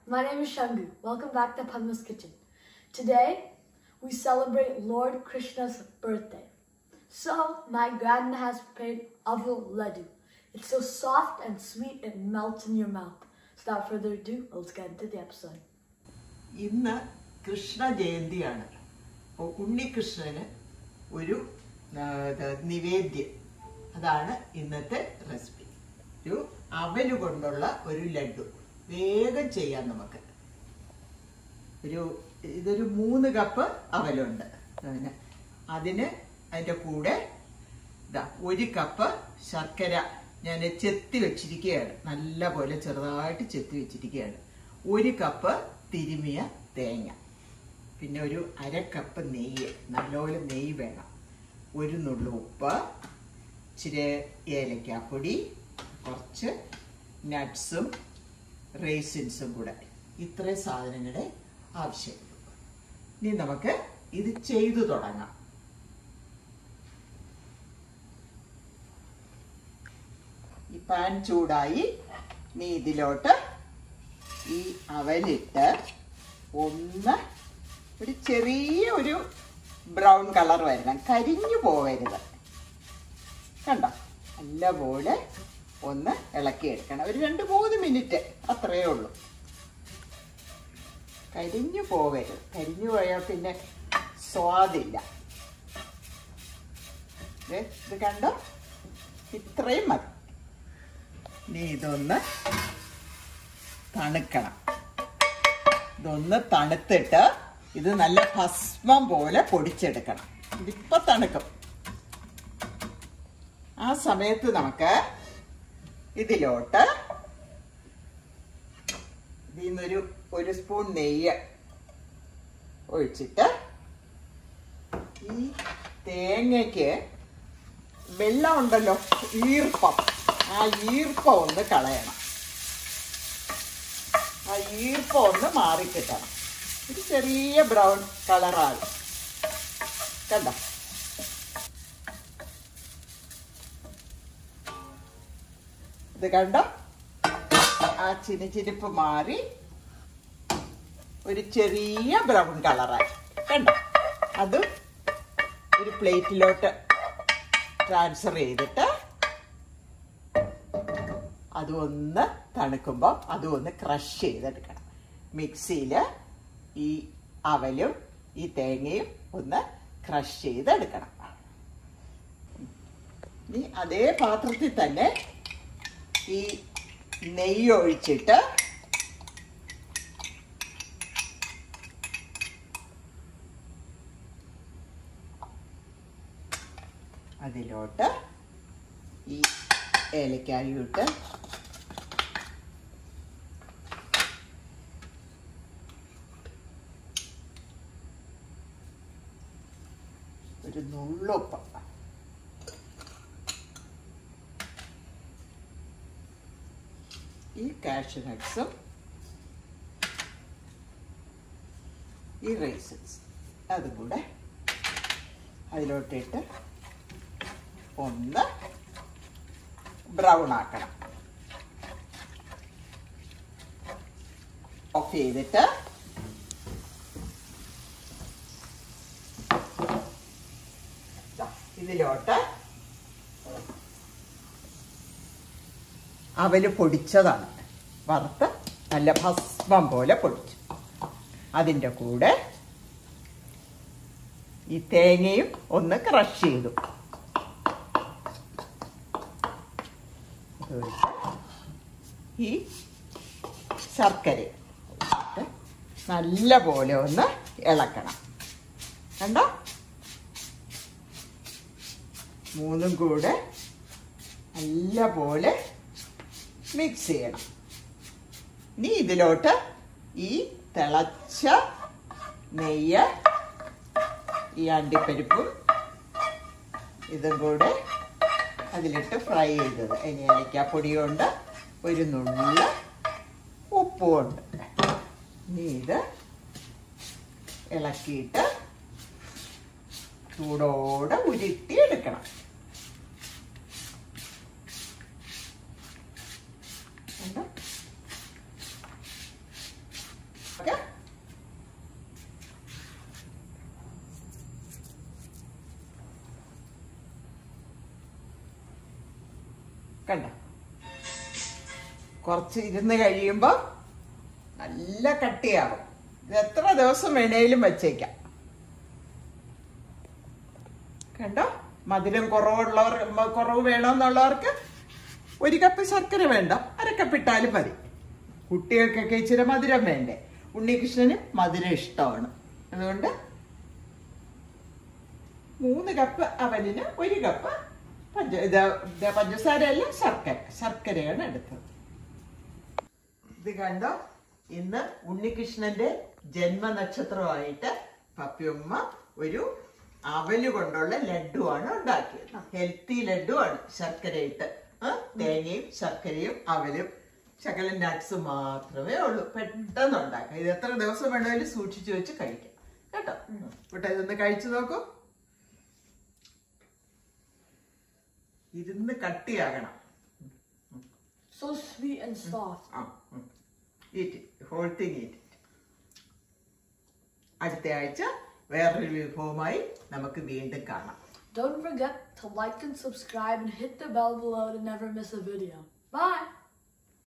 My name is Shangu. Welcome back to Padma's Kitchen. Today, we celebrate Lord Krishna's birthday. So, my grandma has prepared avil laddu. It's so soft and sweet it melts in your mouth. So, without further ado, let's get into the episode. ഇന്ന് കൃഷ്ണ ജയന്തിയാണ് അപ്പോൾ ഉണ്ണികൃഷ്ണന് ഒരു ആ, ഇത് നിവേദ്യം അതാണ് ഇന്നത്തെ recipe ഒരു അവല് കൊണ്ടുള്ള ഒരു ലഡു വേഗം ചെയ്യാം നമുക്ക് ഒരു ഇതൊരു മൂന്ന് കപ്പ് അവലുണ്ട് അതിന് അതിന് അതിൻ്റെ കൂടെ ഇതാ ഒരു കപ്പ് ശർക്കര ഞാൻ ചെത്തി വെച്ചിരിക്കുകയാണ് നല്ല പോലെ ചെറുതായിട്ട് ചെത്തി വെച്ചിരിക്കുകയാണ് ഒരു കപ്പ് തിരുമിയ തേങ്ങ പിന്നെ ഒരു അര കപ്പ് നെയ്യ് നല്ലപോലെ നെയ്യ് വേണം ഒരു നുള്ളു ഉപ്പ് ഇച്ചിരി ഏലക്കാപ്പൊടി കുറച്ച് നട്ട്സും റേസിൻസും കൂടെ ഇത്രയും സാധനങ്ങളുടെ ആവശ്യമുള്ളൂ ഇനി നമുക്ക് ഇത് ചെയ്തു തുടങ്ങാം ഈ പാൻ ചൂടായി നീ ഇതിലോട്ട് ഈ അവലിട്ട് ഒന്ന് ഒരു ചെറിയ ഒരു ബ്രൗൺ കളർ വരണം കരിഞ്ഞു പോവരുത് കണ്ടോ നല്ലപോലെ ഒന്ന് ഇളക്കിയെടുക്കണം ഒരു രണ്ട് മൂന്ന് മിനിറ്റ് അത്രയേ ഉള്ളൂ കരിഞ്ഞു പോവരുത് കരിഞ്ഞു പോയാൽ പിന്നെ സ്വാദില്ല ദേ, ഇത് കണ്ടോ ഇത്രയും മതി ഇനി ഇതൊന്ന് തണുക്കണം ഇതൊന്ന് തണുത്തിട്ട് ഇത് നല്ല ഭസ്മം പോലെ പൊടിച്ചെടുക്കണം ഇതിപ്പോ തണുക്കും ആ സമയത്ത് നമുക്ക് ഇതിലോട്ട് ഇതിൽ നിന്നൊരു ഒരു സ്പൂൺ നെയ്യ് ഒഴിച്ചിട്ട് ഈ തേങ്ങയ്ക്ക് വെള്ളം ഉണ്ടല്ലോ ഈർപ്പം ആ ഈർപ്പം ഒന്ന് കളയണം ആ ഈർപ്പം ഒന്ന് മാറിക്കിട്ടണം ഒരു ചെറിയ ബ്രൗൺ കളറാണ് കണ്ടോ ഇത് കണ്ടോ ആ ചിനിച്ചിരിപ്പ് മാറി ഒരു ചെറിയ ബ്രൗൺ കളറായി കണ്ടോ അതും ഒരു പ്ലേറ്റിലോട്ട് ട്രാൻസ്ഫർ ചെയ്തിട്ട് അതും ഒന്ന് തണുക്കുമ്പോൾ അതും ഒന്ന് ക്രഷ് ചെയ്തെടുക്കണം മിക്സിയിൽ ഈ അവലും ഈ തേങ്ങയും ഒന്ന് ക്രഷ് ചെയ്തെടുക്കണം ഇനി അതേ പാത്രത്തിൽ തന്നെ ഈ നെയ്യ് ഒഴിച്ചിട്ട് അതിലോട്ട് ഈ ഏലക്കായും ഇട്ട് ഒരു നുള്ളുപ്പ് ഈ കാഷ്യൂ നട്ട്സും ഈ റൈസൻസ് അതും കൂടെ അതിലോട്ടിട്ട് ഒന്ന് ബ്രൗൺ ആക്കണം ഓഫ് ചെയ്തിട്ട് ദാ ഇതിലോട്ട് അവല് പൊടിച്ചതാണ് വറുത്ത് നല്ല ഭസ്മം പോലെ പൊടിച്ചു അതിൻ്റെ കൂടെ ഈ തേങ്ങയും ഒന്ന് ക്രഷ് ചെയ്തു ഇതൊഴിച്ച് ഈ ശർക്കര ഇട്ട് നല്ല പോലെ ഒന്ന് ഇളക്കണം കണ്ടോ മൂന്നും കൂടെ നല്ല പോലെ മിക്സ് ചെയ്യണം ഇനി ഇതിലോട്ട് ഈ തിളച്ച നെയ്യ് ഈ അണ്ടിപ്പരിപ്പും ഇതും കൂടെ അതിലിട്ട് ഫ്രൈ ചെയ്തത് ഇനി ഏലക്കാപ്പൊടിയുണ്ട് ഒരു നുള്ള ഉപ്പുമുണ്ട് ഇനി ഇത് ഇളക്കിയിട്ട് ചൂടോടെ ഉരുട്ടിയെടുക്കണം കണ്ടോ ഓക്കെ കണ്ട കുറച്ച് ഇരുന്ന് കഴിയുമ്പോൾ നല്ല കട്ടിയാകും ഇത് എത്ര ദിവസം വേണേലും വച്ചേക്കാം കണ്ടോ മധുരം കുറവുള്ളവർ മ- കുറവ് വേണമെന്നുള്ളവർക്ക് ഒരു കപ്പ് ശർക്കര വേണ്ട അര കപ്പ് ഇട്ടാലും മതി കുട്ടികൾക്കൊക്കെ ഇച്ചിരി മധുരം വേണ്ടേ ഉണ്ണികൃഷ്ണന് മധുരം ഇഷ്ടമാണ് അതുകൊണ്ട് മൂന്ന് കപ്പ് അവലിന് ഒരു കപ്പ് പഞ്ച ഇത് ഇത് പഞ്ചസാരയല്ല ശർക്കര ശർക്കരയാണ് എടുത്തത് ഇത് കണ്ടോ ഇന്ന് ഉണ്ണികൃഷ്ണന്റെ ജന്മനക്ഷത്രമായിട്ട് പപ്പിയമ്മ ഒരു അവല് കൊണ്ടുള്ള ലഡുവാണ് ഉണ്ടാക്കിയത് ഹെൽത്തി ലഡുവാണ് ശർക്കരയിട്ട് ആ, തേങ്ങയും ശർക്കരയും അവലും ശകലം നട്ട്സ് മാത്രമേ ഉള്ളൂ പെട്ടെന്ന് ഉണ്ടാക്കാം ഇത് എത്ര ദിവസം വേണമെങ്കിലും സൂക്ഷിച്ചു വെച്ച് കഴിക്കാം കേട്ടോ ഇവിടെ ഇതൊന്ന് കഴിച്ചു നോക്കൂ ഇരുന്ന് കട്ടിയാകണം So sweet and soft. ആ ഈറ്റ് ഹോൾ തിങ് ഈറ്റ് അടുത്ത ആഴ്ച വേറൊരു വിഭവമായി നമുക്ക് വീണ്ടും കാണാം Don't forget to like and subscribe and hit the bell below to never miss a video. Bye!